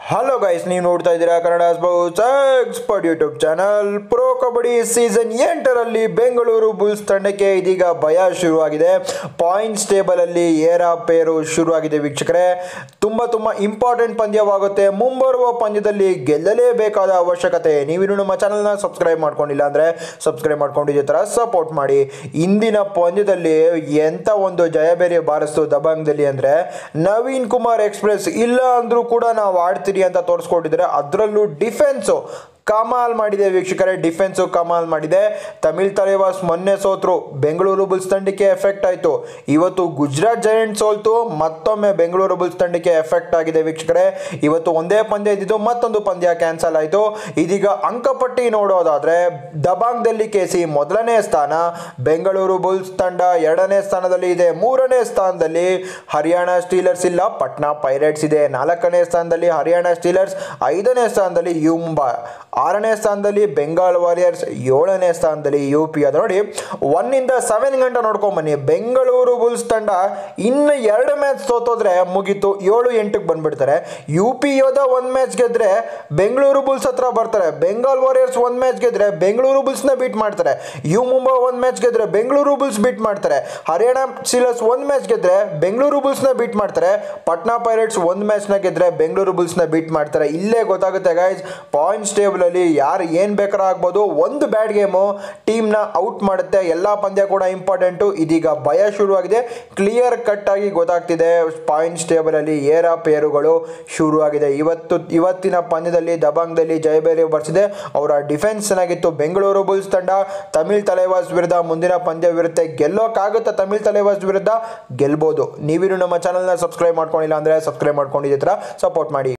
hello guys ನೀವು ನೋಡ್ತಾ ಇದ್ದೀರಾ Kannada sports expert YouTube channel pro kabaddi season ಎಂಟರಲ್ಲಿ ಬೆಂಗಳೂರು ಬುಲ್ಸ್ ತಂಡಕ್ಕೆ ಇದೀಗ ಭಯ ಶುರುವಾಗಿದೆ ಪಾಯಿಂಟ್ಸ್ ಟೇಬಲ್ ಅಲ್ಲಿ ಏರಾಪೇರು ಶುರುವಾಗಿದೆ ವೀಕ್ಷಕರೇ ತುಂಬ ತುಂಬ ಇಂಪಾರ್ಟೆಂಟ್ ಪಂದ್ಯವಾಗುತ್ತೆ ಮುಂಬರುವ ಪಂದ್ಯದಲ್ಲಿ ಗೆಲ್ಲಲೇಬೇಕಾದ ಅವಶ್ಯಕತೆ ನೀವಿನ್ನು ನಮ್ಮ ಚಾನಲ್ನ ಸಬ್ಸ್ಕ್ರೈಬ್ ಮಾಡ್ಕೊಂಡಿಲ್ಲ ಅಂದರೆ ಸಬ್ಸ್ಕ್ರೈಬ್ ಮಾಡ್ಕೊಂಡು ಇದೇ ಥರ ಸಪೋರ್ಟ್ ಮಾಡಿ ಇಂದಿನ ಪಂದ್ಯದಲ್ಲಿ ಎಂಥ ಒಂದು ಜಯಬೇರಿ ಬಾರಿಸ್ತು ದಬಾಂಗ್ದಲ್ಲಿ ಅಂದರೆ ನವೀನ್ ಕುಮಾರ್ ಎಕ್ಸ್ಪ್ರೆಸ್ ಇಲ್ಲ ಅಂದರೂ ಕೂಡ ನಾವು ಆಡ್ತೀರಿ ಅಂತ ತೋರಿಸ್ಕೊಟ್ಟಿದ್ದಾರೆ ಅದರಲ್ಲೂ ಡಿಫೆನ್ಸು ಕಮಾಲ್ ಮಾಡಿದೆ ವೀಕ್ಷಕರೇ ಡಿಫೆನ್ಸು ಕಮಾಲ್ ಮಾಡಿದೆ ತಮಿಳ್ ತಲೆವಾಸ್ ಮೊನ್ನೆ ಸೋತ್ರು ಬೆಂಗಳೂರು ಬುಲ್ಸ್ ತಂಡಕ್ಕೆ ಎಫೆಕ್ಟ್ ಆಯಿತು ಇವತ್ತು ಗುಜರಾತ್ ಜೈಂಟ್ ಸೋಲ್ತು ಮತ್ತೊಮ್ಮೆ ಬೆಂಗಳೂರು ಬುಲ್ಸ್ ತಂಡಕ್ಕೆ ಎಫೆಕ್ಟ್ ಆಗಿದೆ ವೀಕ್ಷಕರೇ ಇವತ್ತು ಒಂದೇ ಪಂದ್ಯ ಇದ್ದಿದ್ದು ಮತ್ತೊಂದು ಪಂದ್ಯ ಕ್ಯಾನ್ಸಲ್ ಆಯಿತು ಇದೀಗ ಅಂಕಪಟ್ಟಿ ನೋಡೋದಾದ್ರೆ ದಬಾಂಗ್ದಲ್ಲಿ ಕೆಸಿ ಮೊದಲನೇ ಸ್ಥಾನ ಬೆಂಗಳೂರು ಬುಲ್ಸ್ ತಂಡ ಎರಡನೇ ಸ್ಥಾನದಲ್ಲಿ ಇದೆ ಮೂರನೇ ಸ್ಥಾನದಲ್ಲಿ ಹರಿಯಾಣ ಸ್ಟೀಲರ್ಸ್ ಇಲ್ಲ ಪಟ್ನಾ ಪೈರೇಟ್ಸ್ ಇದೆ ನಾಲ್ಕನೇ ಸ್ಥಾನದಲ್ಲಿ ಹರಿಯಾಣ ಸ್ಟೀಲರ್ಸ್ ಐದನೇ ಸ್ಥಾನದಲ್ಲಿ ಯುಂಬಾ ಆರನೇ ಸ್ಥಾನದಲ್ಲಿ ಬೆಂಗಾಲ್ ವಾರಿಯರ್ಸ್ ಏಳನೇ ಸ್ಥಾನದಲ್ಲಿ ಯು ಪಿ ಅದು ನೋಡಿ ಒನ್ನಿಂದ ಸೆವೆನ್ ಗಂಟೆ ನೋಡ್ಕೊಂಬನ್ನಿ ಬೆಂಗಳೂರು ಬುಲ್ಸ್ ತಂಡ ಇನ್ನು ಎರಡು ಮ್ಯಾಚ್ ಸೋತೋದ್ರೆ ಮುಗೀತು ಏಳು ಎಂಟಕ್ಕೆ ಬಂದ್ಬಿಡ್ತಾರೆ ಯು ಪಿ ಯೋಧ ಒಂದು ಮ್ಯಾಚ್ ಗೆದ್ರೆ ಬೆಂಗಳೂರು ಬುಲ್ಸ್ ಹತ್ರ ಬರ್ತಾರೆ ಬೆಂಗಾಲ್ ವಾರಿಯರ್ಸ್ ಒಂದು ಮ್ಯಾಚ್ ಗೆದ್ರೆ ಬೆಂಗಳೂರು ಬುಲ್ಸ್ನ ಬೀಟ್ ಮಾಡ್ತಾರೆ ಯು ಮುಂಬೈ ಒಂದು ಮ್ಯಾಚ್ ಗೆದ್ರೆ ಬೆಂಗಳೂರು ಬುಲ್ಸ್ ಬೀಟ್ ಮಾಡ್ತಾರೆ ಹರಿಯಾಣ ಸ್ಟೀಲರ್ಸ್ ಒಂದು ಮ್ಯಾಚ್ ಗೆದ್ರೆ ಬೆಂಗಳೂರು ಬುಲ್ಸ್ನ ಬೀಟ್ ಮಾಡ್ತಾರೆ ಪಟ್ನಾ ಪೈರೇಟ್ಸ್ ಒಂದು ಮ್ಯಾಚ್ನ ಗೆದ್ರೆ ಬೆಂಗಳೂರು ಬುಲ್ಸ್ನ ಬೀಟ್ ಮಾಡ್ತಾರೆ ಇಲ್ಲೇ ಗೊತ್ತಾಗುತ್ತೆ ಗೈಸ್ ಪಾಯಿಂಟ್ಸ್ ಟೇಬಲಲ್ಲಿ ಯಾರು ಏನು ಬೇಕಾದ್ರೂ ಆಗ್ಬೋದು ಒಂದು ಬ್ಯಾಡ್ ಗೇಮು ಟೀಮ್ನ ಔಟ್ ಮಾಡುತ್ತೆ ಎಲ್ಲ ಪಂದ್ಯ ಕೂಡ ಇಂಪಾರ್ಟೆಂಟು ಇದೀಗ ಭಯ ಶುರುವಾಗಿದೆ ಕ್ಲಿಯರ್ ಕಟ್ ಆಗಿ ಗೊತ್ತಾಗ್ತಿದೆ ಪಾಯಿಂಟ್ಸ್ ಟೇಬಲಲ್ಲಿ ಏರಾಪೇರುಗಳು ಶುರುವಾಗಿದೆ ಇವತ್ತು ಇವತ್ತಿನ ಪಂದ್ಯದಲ್ಲಿ ದಬಾಂಗ್ದಲ್ಲಿ ಜಯಬೇರಿ ಬರ್ಸಿದೆ ಅವರ ಡಿಫೆನ್ಸ್ ಚೆನ್ನಾಗಿತ್ತು ಬೆಂಗಳೂರು ಬುಲ್ಸ್ ತಂಡ ತಮಿಳ್ ತಲೆವಾಸ್ ವಿರುದ್ಧ ಮುಂದಿನ ಪಂದ್ಯವಿರುತ್ತೆ ಗೆಲ್ಲೋಕ್ಕಾಗುತ್ತೆ ತಮಿಳ್ ತಲೆವಾಸ್ ವಿರುದ್ಧ ಗೆಲ್ಬೋದು ನೀವಿನ್ನು ನಮ್ಮ ಚಾನಲ್ನ ಸಬ್ಸ್ಕ್ರೈಬ್ ಮಾಡ್ಕೊಂಡಿಲ್ಲ ಅಂದರೆ ಸಬ್ಸ್ಕ್ರೈಬ್ ಮಾಡ್ಕೊಂಡಿದ್ದ ಥರ ಸಪೋರ್ಟ್ ಮಾಡಿ